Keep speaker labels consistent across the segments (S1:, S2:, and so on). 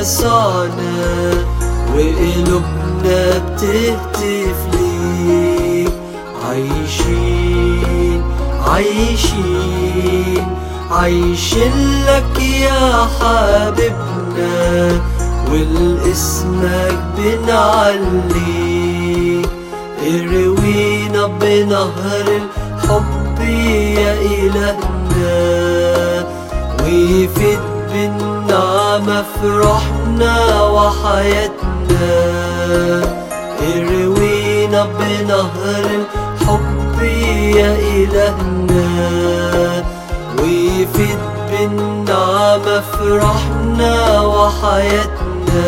S1: يسوعنا وقلوبنا بتهتف ليك عايشين عايشين عايشين لك يا حبيبنا والاسمك بنعليك اروينا بنهر الحب يا إلهنا ويفيد بالنعمة فرحنا وحياتنا اروينا بنهر الحب يا إلهنا ويفيد بالنعمة فرحنا وحياتنا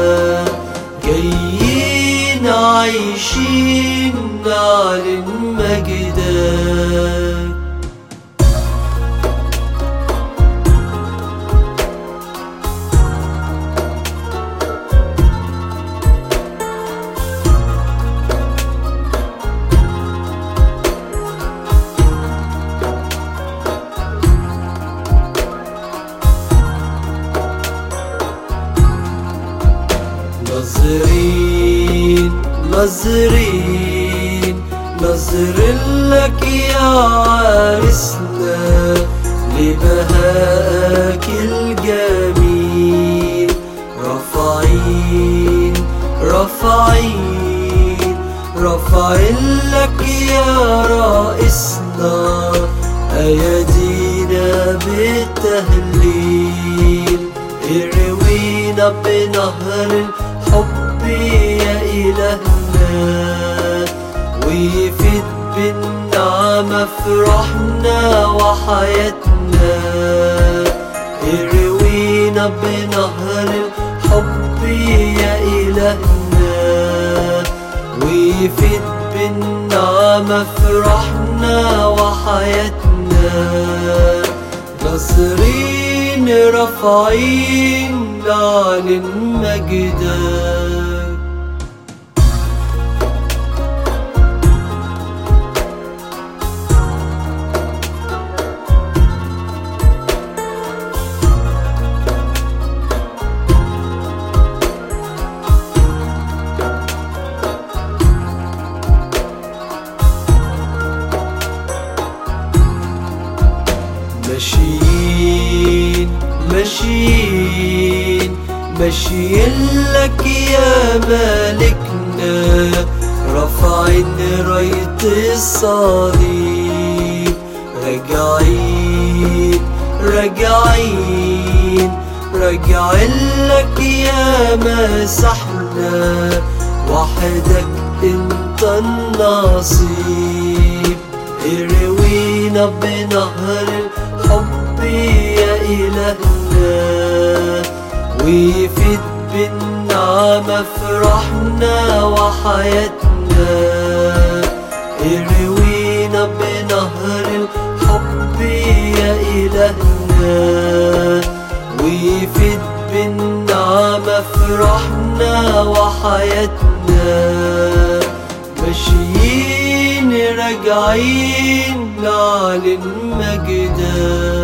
S1: جايين عايشين نعلن مجدك نظرين نظرين نظر لك يا عرسنا لبهائك الجميل رافعين رافعين رافعين لك يا رئيسنا أيدينا بالتهليل اروينا بنهر الحب يا إلهنا ويفيد بالنعمة فرحنا وحياتنا اروينا بنهر الحب يا إلهنا ويفيد بالنعمة فرحنا وحياتنا ناصرين رافعين نعلن مجدك ماشيين ماشيين ماشيين لك يا مالكنا رافعين راية الصليب راجعين راجعين راجعين لك يا مسحنا وحدك انت النصيب اروينا بنهر الحب يا إلهنا ويفيد بالنعمة فرحنا وحياتنا اروينا بنهر الحب يا إلهنا ويفيد بالنعمة فرحنا وحياتنا ماشيين راجعين نعلن مجدك